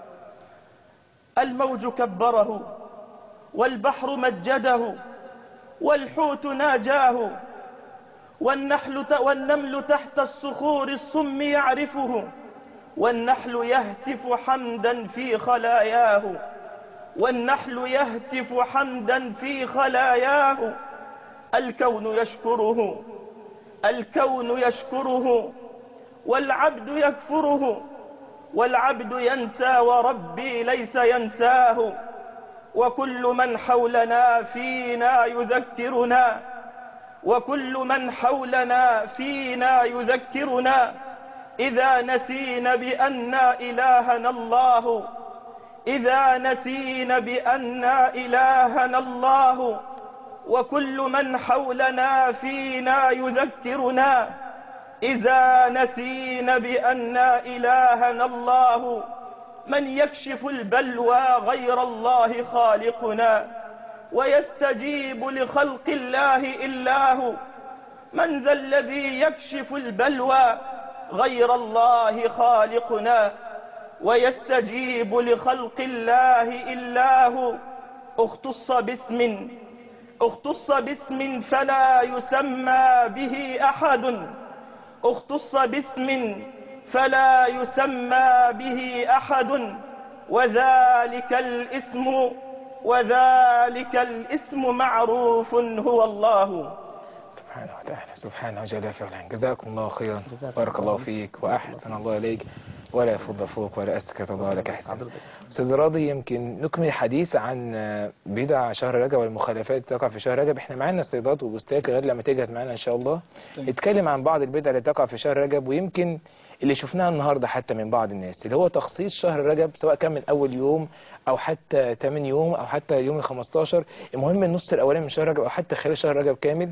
الموج كبره والبحر مجده والحوت ناجاه والنحل ت... والنمل تحت الصخور الصم يعرفه والنحل يهتف حمدا في خلاياه والنحل يهتف حمدا في خلاياه الكون يشكره الكون يشكره والعبد يكفره والعبد ينسى وربي ليس ينساه وكل من حولنا فينا يذكرنا وكل من حولنا فينا يذكرنا إذا نسينا بأن إلهنا الله إذا نسينا بأن إلهنا الله وكل من حولنا فينا يذكرنا إذا نسينا بأن إلهنا الله من يكشف البلوى غير الله خالقنا ويستجيب لخلق الله إلا هو من ذا الذي يكشف البلوى غير الله خالقنا ويستجيب لخلق الله إلا هو اختص باسم اختص باسم فلا يسمى به أحد اختص باسم فلا يسمى به أحد وذلك الاسم وذلك الاسم معروف هو الله سبحانه وتعالى سبحانه وجل في علاه جزاكم الله خيرا جزاكم بارك الله الله فيك وأحسن الله إليك ولا يفض فوق ولا أسكت الله لك أحسن أستاذ راضي يمكن نكمل الحديث عن بدع شهر رجب والمخالفات اللي تقع في شهر رجب احنا معانا استيضاحات وبوستات غير لما تجهز معانا إن شاء الله تمام. اتكلم عن بعض البدع اللي تقع في شهر رجب ويمكن اللي شفناها النهارده حتى من بعض الناس اللي هو تخصيص شهر رجب سواء كان من أول يوم أو حتى 8 يوم أو حتى اليوم ال 15 المهم النص الأولاني من شهر رجب أو حتى خلال شهر رجب كامل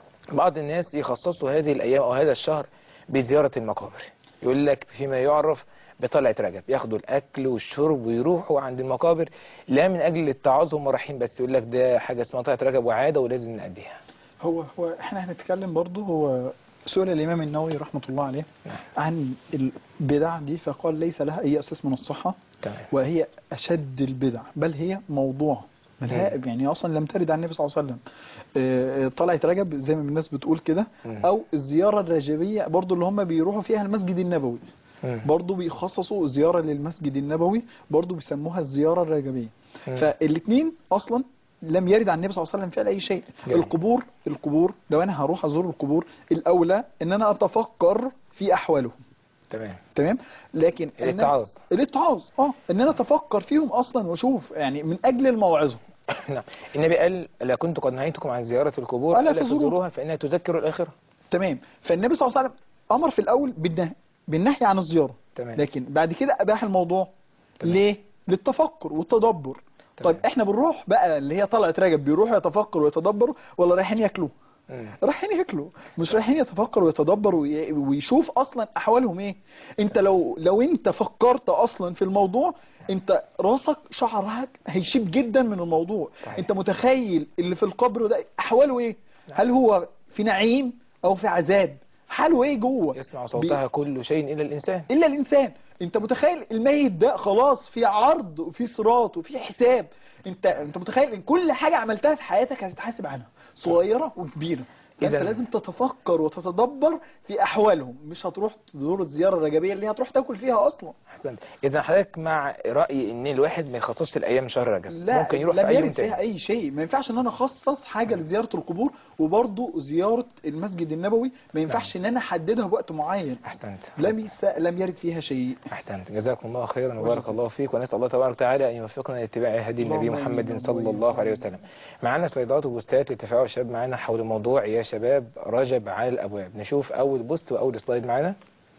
بعض الناس يخصصوا هذه الأيام أو هذا الشهر بزيارة المقابر يقول لك فيما يعرف بطلعة رجب ياخدوا الأكل والشرب ويروحوا عند المقابر لا من أجل التعاظم هم رايحين بس يقول لك ده حاجة اسمها طلعة رجب وعادة ولازم نأديها هو هو احنا هنتكلم برضه هو سئل الامام النووي رحمه الله عليه عن البدع دي فقال ليس لها اي اساس من الصحه تمام وهي اشد البدع بل هي موضوع ملها يعني اصلا لم ترد عن النبي صلى الله عليه وسلم آه، آه، طلعت رجب زي ما الناس بتقول كده مم. او الزياره الرجبيه برضو اللي هم بيروحوا فيها المسجد النبوي مم. برضو بيخصصوا زياره للمسجد النبوي برضو بيسموها الزياره الرجبيه مم. فالاثنين اصلا لم يرد عن النبي صلى الله عليه وسلم فعل اي شيء جميل. القبور القبور لو انا هروح ازور القبور الاولى ان انا اتفكر في احوالهم تمام تمام لكن إن أنا- الاتعاظ الاتعاظ اه ان انا اتفكر فيهم اصلا واشوف يعني من اجل الموعظه نعم النبي قال لا كنت قد نهيتكم عن زيارة القبور ألا ألا تزوروها. تزوروها فإنها تذكر الآخرة تمام فالنبي صلى الله عليه وسلم امر في الاول بالنهي بالنهي عن الزياره تمام لكن بعد كده اباح الموضوع تمام. ليه للتفكر والتدبر تمام. طيب احنا بنروح بقى اللي هي طلعت رجب بيروحوا يتفكروا ويتدبروا ولا رايحين ياكلوا مم. رايحين ياكلوا مش رايحين يتفكروا ويتدبروا وي- ويشوف اصلا احوالهم ايه انت لو لو انت فكرت اصلا في الموضوع انت راسك شعرك هيشيب جدا من الموضوع صحيح. انت متخيل اللي في القبر ده احواله ايه هل هو في نعيم او في عذاب حاله ايه جوه يسمع صوتها كل شيء إلا الإنسان الا الانسان انت متخيل الميت ده خلاص في عرض وفي صراط وفي حساب انت انت متخيل ان كل حاجه عملتها في حياتك هتتحاسب عنها صغيره وكبيره فانت إذن- لازم تتفكر وتتدبر في احوالهم مش هتروح تزور الزياره الرجبيه اللي هتروح تاكل فيها اصلا أحسنت إذا حضرتك مع رأي إن الواحد ما يخصصش الأيام شهر رجب لا ممكن يروح لم في أي يوم يرد فيها تاني اي شيء ما ينفعش ان انا اخصص حاجه لزياره القبور وبرضه زياره المسجد النبوي ما ينفعش ان انا احددها بوقت معين أحسنت لم يس... لم يرد فيها شيء أحسنت جزاكم الله خيرا وبارك الله فيك ونسأل الله تبارك وتعالى أن يوفقنا لاتباع هدي النبي اللهم محمد آمين. صلى الله عليه وسلم معانا سلايدات وبوستات لتفاعل الشباب معانا حول موضوع يا شباب رجب على الأبواب نشوف أول بوست وأول سلايد معانا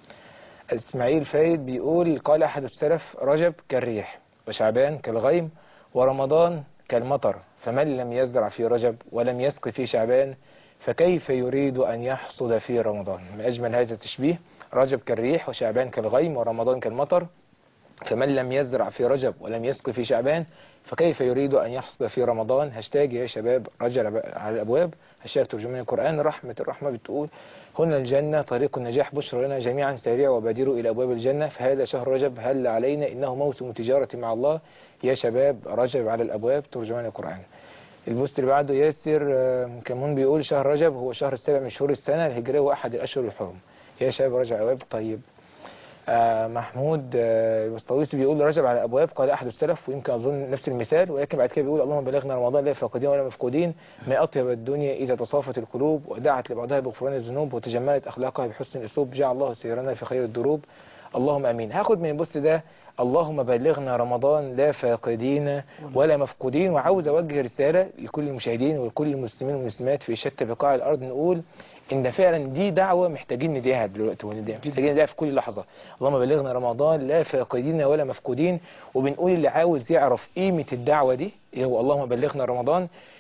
إسماعيل فايد بيقول قال أحد السلف رجب كالريح وشعبان كالغيم ورمضان كالمطر فمن لم يزرع في رجب ولم يسق في شعبان فكيف يريد أن يحصد في رمضان ما أجمل هذا التشبيه رجب كالريح وشعبان كالغيم ورمضان كالمطر فمن لم يزرع في رجب ولم يسق في شعبان فكيف يريد أن يحصد في رمضان هاشتاج يا شباب رجل على الأبواب هاشتاج ترجمان القرآن رحمة الرحمة بتقول هنا الجنة طريق النجاح بشرى لنا جميعا سارعوا وبادروا إلى أبواب الجنة فهذا شهر رجب هل علينا إنه موسم تجارة مع الله يا شباب رجب على الأبواب ترجمان القرآن البوست اللي بعده ياسر آه، كمون بيقول شهر رجب هو شهر السابع من شهور السنة الهجرية وأحد الأشهر الحرم يا شباب رجب على الأبواب طيب آه، محمود آه، الوسطويسي بيقول رجب على الابواب قال احد السلف ويمكن اظن نفس المثال ولكن بعد كده بيقول اللهم بلغنا رمضان لا فاقدين ولا مفقودين ما اطيب الدنيا اذا تصافت القلوب ودعت لبعضها بغفران الذنوب وتجملت اخلاقها بحسن الاسلوب جعل الله سيرنا في خير الدروب اللهم امين هاخد من البوست ده اللهم بلغنا رمضان لا فاقدين ولا مفقودين وعاوز اوجه رساله لكل المشاهدين ولكل المسلمين والمسلمات في شتى بقاع الارض نقول ان فعلا دي دعوه محتاجين نديها دلوقتي ونديها محتاجين نديها في كل لحظه اللهم بلغنا رمضان لا فاقدين ولا مفقودين وبنقول اللي عاوز يعرف قيمه الدعوه دي اللي هو اللهم بلغنا رمضان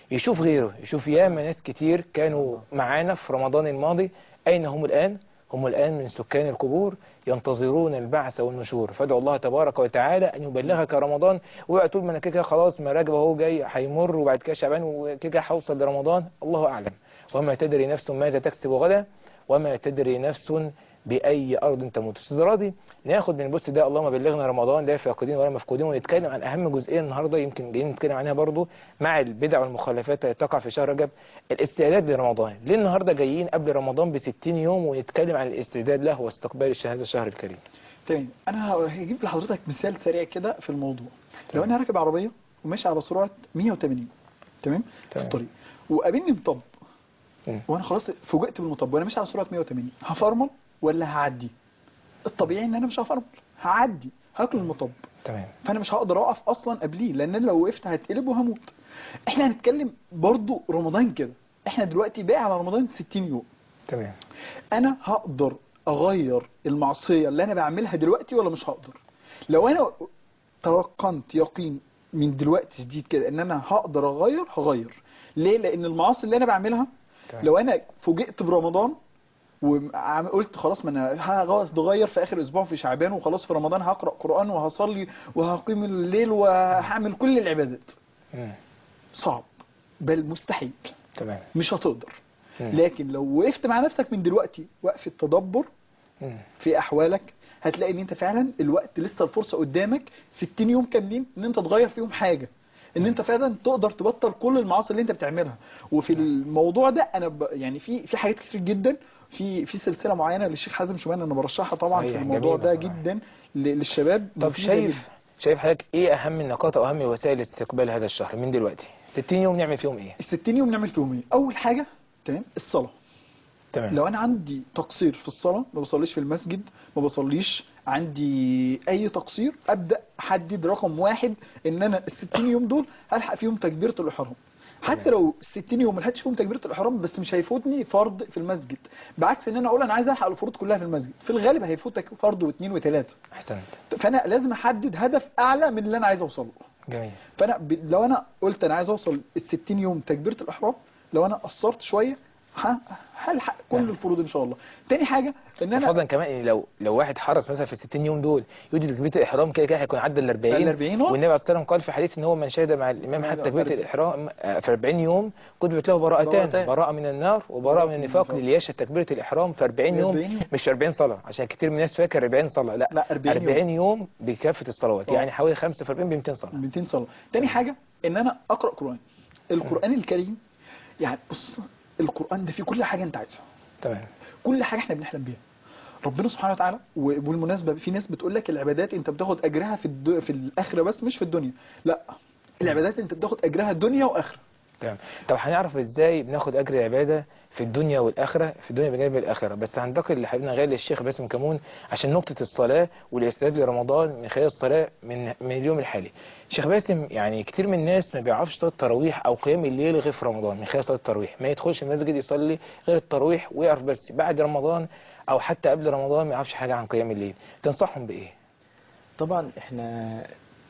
يشوف غيره يشوف ياما ناس كتير كانوا معانا في رمضان الماضي أين هم الآن هم الآن من سكان القبور ينتظرون البعث والنشور فادعوا الله تبارك وتعالى أن يبلغك رمضان واوعى تقول ما انا كده كده خلاص ما راجب اهو جاي هيمر وبعد كده شعبان وكده كده هوصل لرمضان الله أعلم وما تدري نفس ماذا تكسب غدا وما تدري نفس بأي أرض تموت أستاذ راضي ناخد من البوست ده اللهم بلغنا رمضان لا فاقدين ولا مفقودين ونتكلم عن أهم جزئية النهاردة يمكن جايين نتكلم عنها برضو مع البدع والمخالفات التي تقع في شهر رجب الاستعداد لرمضان ليه النهاردة جايين قبل رمضان ب 60 يوم ونتكلم عن الاستعداد له واستقبال هذا الشهر الكريم تاني انا هجيب لحضرتك مثال سريع كده في الموضوع لو انا راكب عربيه وماشي على سرعه 180 تمام في تمام. الطريق وقابلني مطب مم. وانا خلاص فوجئت بالمطب وانا ماشي على سرعه 180 هفرمل ولا هعدي الطبيعي ان انا مش هفرمل هعدي هاكل المطب تمام فانا مش هقدر اقف اصلا قبليه لان انا لو وقفت هتقلب وهموت احنا هنتكلم برضو رمضان كده احنا دلوقتي باقي على رمضان 60 يوم تمام انا هقدر اغير المعصيه اللي انا بعملها دلوقتي ولا مش هقدر لو انا توقنت يقين من دلوقتي شديد كده ان انا هقدر اغير هغير ليه لان المعاصي اللي انا بعملها تمام. لو انا فوجئت برمضان وقلت خلاص ما انا هغير في اخر اسبوع في شعبان وخلاص في رمضان هقرا قران وهصلي وهقيم الليل وهعمل كل العبادات مم. صعب بل مستحيل تمام مش هتقدر مم. لكن لو وقفت مع نفسك من دلوقتي وقفه تدبر مم. في احوالك هتلاقي ان انت فعلا الوقت لسه الفرصه قدامك 60 يوم كاملين ان انت تغير فيهم حاجه ان انت فعلا تقدر تبطل كل المعاصي اللي انت بتعملها وفي الموضوع ده انا ب... يعني في في حاجات كتير جدا في في سلسله معينه للشيخ حازم شومان انا برشحها طبعا صحيح، في الموضوع جميلة ده طبعا. جدا ل- للشباب طب مفيدة شايف جداً. شايف حضرتك ايه اهم النقاط او اهم وسائل استقبال هذا الشهر من دلوقتي 60 يوم نعمل فيهم ايه ال 60 يوم نعمل فيهم ايه اول حاجه تمام الصلاه تمام لو انا عندي تقصير في الصلاه ما بصليش في المسجد ما بصليش عندي اي تقصير ابدا احدد رقم واحد ان انا ال 60 يوم دول هلحق فيهم تكبيره الاحرام حتى لو ال 60 يوم ما لحقتش فيهم تكبيره الاحرام بس مش هيفوتني فرض في المسجد بعكس ان انا اقول انا عايز الحق الفروض كلها في المسجد في الغالب هيفوتك فرض واثنين وثلاثه احسنت فانا لازم احدد هدف اعلى من اللي انا عايز اوصل له جميل فانا ب... لو انا قلت انا عايز اوصل ال 60 يوم تكبيره الاحرام لو انا قصرت شويه ه- هلحق كل نعم. الفروض ان شاء الله تاني حاجه ان انا فضلا كمان إن لو لو واحد حرص مثلا في ال 60 يوم دول يودي تكبيره الاحرام كده كده هيكون عدى ال 40 ال 40 آه. والنبي عليه الصلاه والسلام قال في حديث ان هو من شهد مع الامام حتى تكبيره أربعين. الاحرام آه، في 40 يوم كتبت له براءتان براءتان. براءه من النار وبراءه من النفاق للي يشهد تكبيره الاحرام في 40 يوم 40 يوم. مش 40 صلاه عشان كتير من الناس فاكر 40 صلاه لا لا، 40 يوم. 40 يوم بكافه الصلوات آه. يعني حوالي 45 ب 200 صلاه 200 صلاه تاني حاجه ان انا اقرا قران القران الكريم يعني بص القران ده فيه كل حاجه انت عايزها تمام كل حاجه احنا بنحلم بيها ربنا سبحانه وتعالى وبالمناسبه في ناس بتقول لك العبادات انت بتاخد اجرها في الدو في الاخره بس مش في الدنيا لا العبادات انت بتاخد اجرها دنيا واخره تمام طب هنعرف ازاي بناخد اجر العباده في الدنيا والاخره في الدنيا بجانب الاخره بس هنتقل لحبيبنا غالي الشيخ باسم كمون عشان نقطه الصلاه والاستعداد لرمضان من خلال الصلاه من من اليوم الحالي شيخ باسم يعني كتير من الناس ما بيعرفش صلاه التراويح او قيام الليل غير في رمضان من خلال صلاه التراويح ما يدخلش المسجد يصلي غير التراويح ويعرف بس بعد رمضان او حتى قبل رمضان ما يعرفش حاجه عن قيام الليل تنصحهم بايه طبعا احنا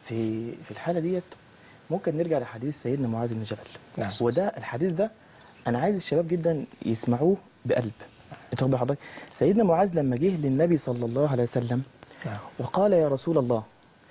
في في الحاله ديت ممكن نرجع لحديث سيدنا معاذ بن جبل نعم. وده الحديث ده انا عايز الشباب جدا يسمعوه بقلب انت واخد بال حضرتك سيدنا معاذ لما جه للنبي صلى الله عليه وسلم نعم وقال يا رسول الله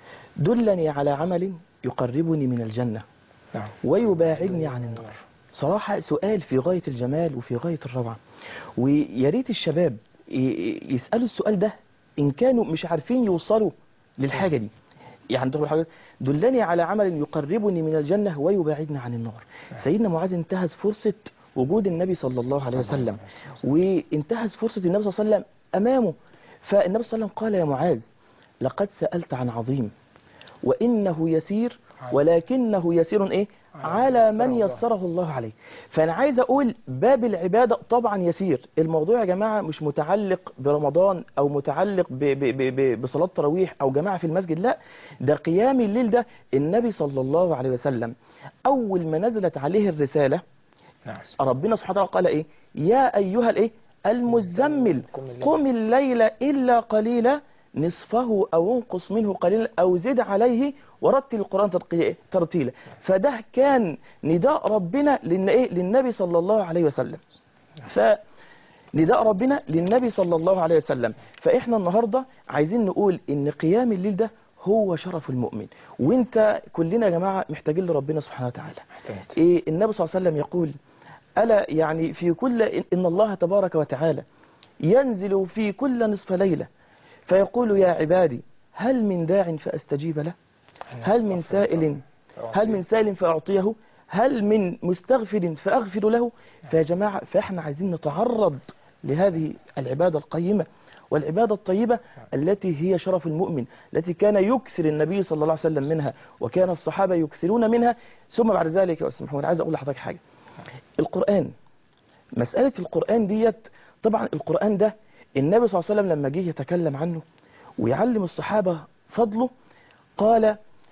دلني على عمل يقربني من الجنة نعم ويباعدني عن النار صراحة سؤال في غاية الجمال وفي غاية الروعة ويا ريت الشباب ي- ي- يسألوا السؤال ده إن كانوا مش عارفين يوصلوا للحاجة دي يعني تقول حاجة دلني على عمل يقربني من الجنة ويباعدني عن النار سيدنا معاذ انتهز فرصة وجود النبي صلى الله عليه وسلم وانتهز فرصة النبي صلى الله عليه وسلم أمامه فالنبي صلى الله عليه وسلم قال يا معاذ لقد سألت عن عظيم وإنه يسير ولكنه يسير إيه على من يسره الله عليه فأنا عايز أقول باب العبادة طبعا يسير الموضوع يا جماعة مش متعلق برمضان أو متعلق ب ب ب ب بصلاة تراويح أو جماعة في المسجد لا ده قيام الليل ده النبي صلى الله عليه وسلم أول ما نزلت عليه الرسالة نعم ربنا سبحانه وتعالى قال ايه يا ايها الايه المزمل قم الليل الا قليلا نصفه أو انقص منه قليلا أو زد عليه ورتل القرآن ترقي- ترتيلا فده كان نداء ربنا لن إيه؟ للنبي صلى الله عليه وسلم فنداء ربنا للنبي صلى الله عليه وسلم فإحنا النهاردة عايزين نقول إن قيام الليل ده هو شرف المؤمن وانت كلنا يا جماعة محتاجين لربنا سبحانه وتعالى احسنت إيه النبي صلى الله عليه وسلم يقول ألا يعني في كل إن الله تبارك وتعالى ينزل في كل نصف ليلة فيقول يا عبادي هل من داع فأستجيب له هل من سائل هل من سائل فأعطيه هل من مستغفر فأغفر له فيا جماعة فإحنا عايزين نتعرض لهذه العبادة القيمة والعبادة الطيبة التي هي شرف المؤمن التي كان يكثر النبي صلى الله عليه وسلم منها وكان الصحابة يكثرون منها ثم بعد ذلك يا أستاذ محمود عايز أقول لحضرتك حاجة القرآن مسألة القرآن ديت طبعا القرآن ده النبي صلى الله عليه وسلم لما جه يتكلم عنه ويعلم الصحابة فضله قال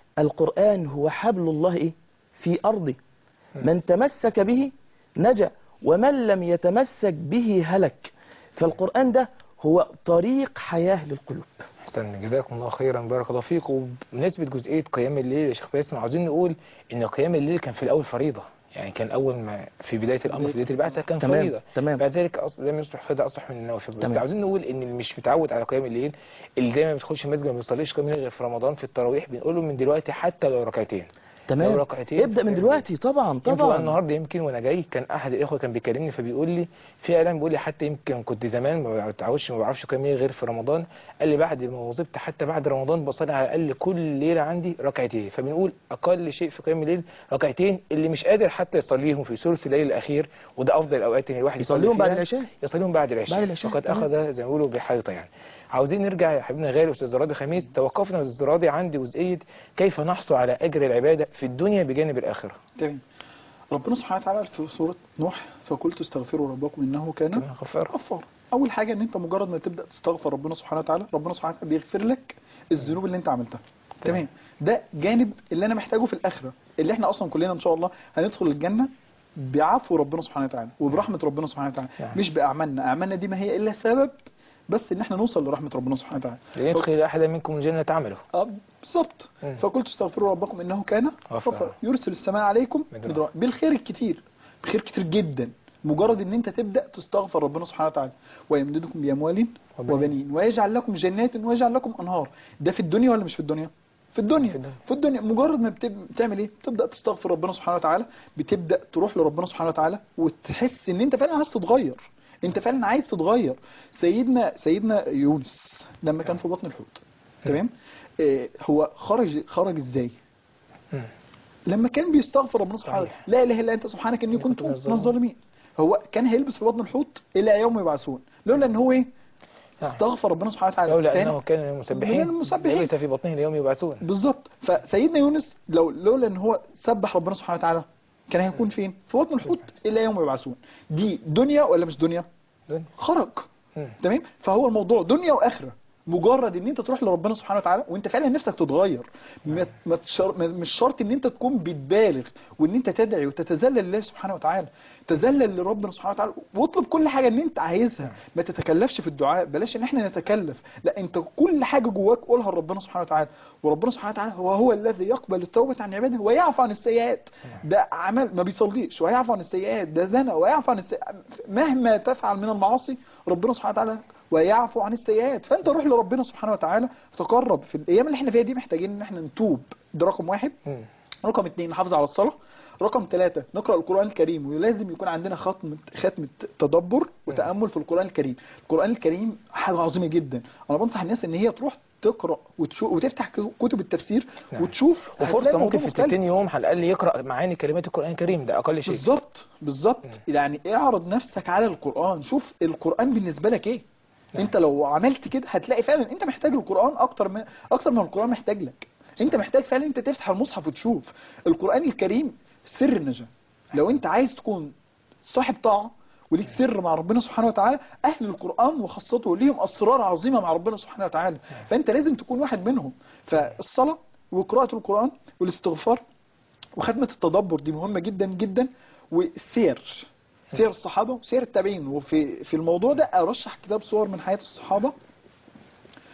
القرآن هو حبل الله إيه؟ في أرضه من تمسك به نجا ومن لم يتمسك به هلك فالقرآن ده هو طريق حياة للقلوب احسن جزاكم الله خيرا بارك الله فيك وبمناسبه جزئيه قيام الليل يا شيخ باسم عاوزين نقول ان قيام الليل كان في الاول فريضه يعني كان اول ما في بدايه الامر في بدايه البعثه كان تمام، فريضه تمام. بعد ذلك أص- لم يصبح فريضه اصبح من النوافل بس تمام. عاوزين نقول ان اللي مش متعود على قيام الليل اللي دايما ما بيدخلش المسجد ما بيصليش قيام الليل غير في رمضان في التراويح بنقول له من دلوقتي حتى لو ركعتين لو تمام ركعتين ابدأ من في- دلوقتي طبعا يمكن بقى طبعا النهارده يمكن وانا جاي كان احد الاخوه كان بيكلمني فبيقول لي في اعلان بيقول لي حتى يمكن كنت زمان ما بتعودش ما بعرفش قيام الليل غير في رمضان قال لي بعد ما وظبت حتى بعد رمضان بصلي على الاقل كل ليله عندي ركعتين فبنقول اقل شيء في قيام الليل ركعتين اللي مش قادر حتى يصليهم في ثلث الليل الاخير وده افضل الاوقات ان الواحد يصلي يصليهم بعد فيها. العشاء يصليهم بعد العشاء بعد العشاء، فقد تمام. اخذ زي ما بيقولوا بحيطه يعني عاوزين نرجع يا حبيبنا غالي استاذ راضي خميس توقفنا استاذ راضي عند جزئيه كيف نحصل على اجر العباده في الدنيا بجانب الاخره تمام ربنا سبحانه وتعالى في سورة نوح فقلت استغفروا ربكم إنه كان غفار غفار أول حاجة إن أنت مجرد ما تبدأ تستغفر ربنا سبحانه وتعالى ربنا سبحانه وتعالى بيغفر لك الذنوب اللي أنت عملتها تمام ده جانب اللي أنا محتاجه في الآخرة اللي إحنا أصلا كلنا إن شاء الله هندخل الجنة بعفو ربنا سبحانه وتعالى وبرحمة ربنا سبحانه وتعالى نعم. مش بأعمالنا أعمالنا دي ما هي إلا سبب بس إن إحنا نوصل لرحمة ربنا سبحانه وتعالى ليدخل احدا منكم الجنه عمله اه بالظبط مم. فقلت استغفروا ربكم انه كان غفارا. غفارا يرسل السماء عليكم مدرارا. مدرارا بالخير الكتير بخير كتير جدا مجرد ان انت تبدا تستغفر ربنا سبحانه وتعالى ويمددكم باموال وبنين. وبنين ويجعل لكم جنات ويجعل لكم انهار ده في الدنيا ولا مش في الدنيا في الدنيا في الدنيا. في الدنيا مجرد ما بتب- بتعمل ايه بتبدا تستغفر ربنا سبحانه وتعالى بتبدا تروح لربنا سبحانه وتعالى وتحس ان انت فعلا عايز تتغير انت فعلا عايز تتغير سيدنا سيدنا يونس لما كان في بطن الحوت تمام آه، هو خرج خرج ازاي مم. لما كان بيستغفر ربنا سبحانه صحيح. لا اله الا انت سبحانك اني كنت من من الظالمين. الظالمين هو كان هيلبس في بطن الحوت الى يوم يبعثون لولا ان هو ايه نعم. استغفر ربنا سبحانه وتعالى لولا فهنا- انه كان من المسبحين من المسبحين. لبث في بطنه اليوم يبعثون بالظبط فسيدنا يونس لو لولا ان هو سبح ربنا سبحانه وتعالى كان هيكون فين في بطن الحوت الى يوم يبعثون دي دنيا ولا مش دنيا دنيا. خرج مم. تمام فهو الموضوع دنيا واخره مجرد ان انت تروح لربنا سبحانه وتعالى وانت فعلا نفسك تتغير ما ما تشر... ما- مش شرط ان انت تكون بتبالغ وان انت تدعي وتتذلل لله سبحانه وتعالى تذلل لربنا سبحانه وتعالى واطلب كل حاجه ان انت عايزها ما تتكلفش في الدعاء بلاش ان احنا نتكلف لا انت كل حاجه جواك قولها لربنا سبحانه وتعالى وربنا سبحانه وتعالى هو هو الذي يقبل التوبه عن عباده ويعفو عن السيئات ده عمل ما بيصليش ويعفو عن السيئات ده زنا ويعفو عن السيئات مهما تفعل من المعاصي ربنا سبحانه وتعالى ويعفو عن السيئات فانت روح لربنا سبحانه وتعالى تقرب في الايام اللي احنا فيها دي محتاجين ان احنا نتوب ده رقم واحد مم. رقم اثنين نحافظ على الصلاة رقم ثلاثة نقرأ القرآن الكريم ولازم يكون عندنا ختم ختم تدبر وتأمل في القرآن الكريم القرآن الكريم حاجة عظيمة جدا أنا بنصح الناس إن هي تروح تقرأ وتشوف وتفتح كتب التفسير نعم. وتشوف هتلاقي وفرصه الموضوع ممكن في مختلف. 60 يوم على الاقل يقرا معاني كلمات القران الكريم ده اقل شيء بالظبط بالظبط يعني اعرض نفسك على القرآن شوف القرآن بالنسبة لك ايه انت لو عملت كده هتلاقي فعلا انت محتاج القرآن اكتر من اكتر من القرآن محتاج لك انت محتاج فعلا انت تفتح المصحف وتشوف القرآن الكريم سر النجاة لو انت عايز تكون صاحب طاعة وليك سر مع ربنا سبحانه وتعالى اهل القرآن وخاصته ليهم اسرار عظيمة مع ربنا سبحانه وتعالى فانت لازم تكون واحد منهم فالصلاة وقراءة القرآن والاستغفار وختمة التدبر دي مهمة جدا جدا والسير سير الصحابة وسير التابعين وفي في الموضوع ده أرشح كتاب صور من حياة الصحابة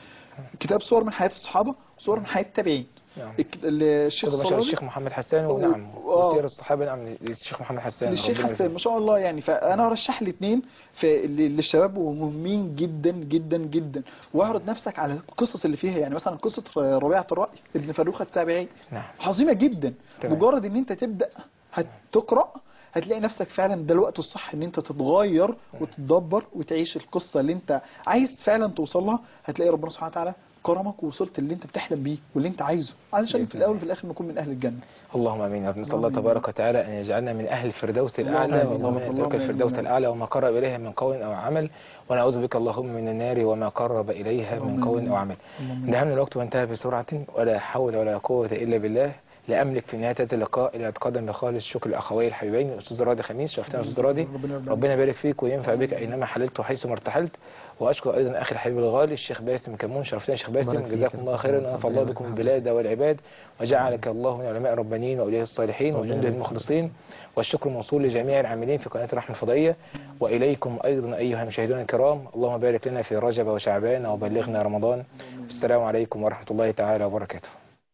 كتاب صور من حياة الصحابة وصور من حياة التابعين نعم الك- الشيخ خذوا مثلا الصلابي الشيخ محمد حسان و- ونعم آه. وسير الصحابة نعم للشيخ محمد حسان للشيخ ربنا حسان ما شاء الله يعني فانا ارشح الاثنين في ل- للشباب ومهمين جدا جدا جدا واعرض نفسك على القصص اللي فيها يعني مثلا قصه ربيعه الراي ابن فروخه التابعي نعم عظيمه جدا تمام. مجرد ان انت تبدا هتقرا هتلاقي نفسك فعلا ده الوقت الصح ان انت تتغير وتتدبر وتعيش القصه اللي انت عايز فعلا توصل لها هتلاقي ربنا سبحانه وتعالى كرمك ووصلت اللي انت بتحلم بيه واللي انت عايزه علشان بإذن في الاول الله. وفي الاخر نكون من اهل الجنه اللهم امين نسال الله اللهم آمين. تبارك وتعالى ان يجعلنا من اهل الفردوس الاعلى آمين. اللهم انا اللهم نسالك آمين. الفردوس الاعلى وما قرب اليها من قول او عمل ونعوذ بك اللهم من النار وما قرب اليها من اللهم قول آمين. او عمل اللهم دهمنا الوقت وانتهى بسرعه ولا حول ولا قوه الا بالله لا املك في نهايه هذا اللقاء الا اتقدم بخالص شكر الاخوين الحبيبين الاستاذ راضي خميس شرفتنا يا استاذ راضي ربنا يرضى ربنا يبارك فيك وينفع بك اينما حللت وحيث ما ارتحلت واشكر ايضا اخي الحبيب الغالي الشيخ باسم كمون شرفتنا يا شيخ باسم بارك فيك جزاكم يا الله أستاذ خيرا محمد. ونفع الله بكم البلاد والعباد وجعلك الله من علماء الربانيين واولياء الصالحين ربنا وجنده يبارك المخلصين والشكر موصول لجميع العاملين في قناه الرحمه الفضائيه واليكم ايضا ايها المشاهدون الكرام اللهم بارك لنا في رجب وشعبان وبلغنا رمضان السلام عليكم ورحمه الله تعالى وبركاته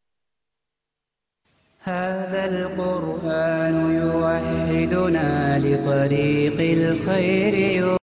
هذا القرآن يوحدنا لطريق الخير